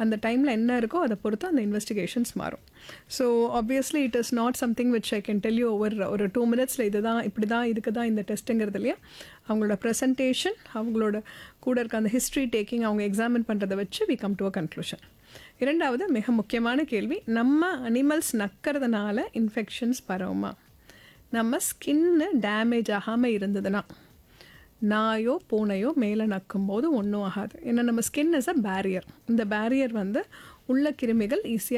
அந்த டைமில் என்ன இருக்கோ அதை பொறுத்து அந்த இன்வெஸ்டிகேஷன்ஸ் மாறும் so obviously it is not something which I can tell you over ஒரு டூ மினிட்ஸில் இது தான் இப்படி தான் இதுக்கு தான் இந்த டெஸ்ட்டுங்கிறது இல்லையா அவங்களோட ப்ரெசன்டேஷன் அவங்களோட கூட இருக்க அந்த ஹிஸ்ட்ரி டேக்கிங் அவங்க எக்ஸாமின் பண்ணுறதை வச்சு we come to a conclusion இரண்டாவது மிக முக்கியமான கேள்வி நம்ம அனிமல்ஸ் நக்கிறதுனால இன்ஃபெக்ஷன்ஸ் பரவுமா நம்ம ஸ்கின்னு டேமேஜ் ஆகாமல் இருந்ததுன்னா நாயோ பூனையோ மேலே நக்கும்போது ஒன்றும் ஆகாது ஏன்னா நம்ம ஸ்கின் இஸ் அ பேரியர் இந்த பேரியர் வந்து உள்ள கிருமிகள் ஈஸியாக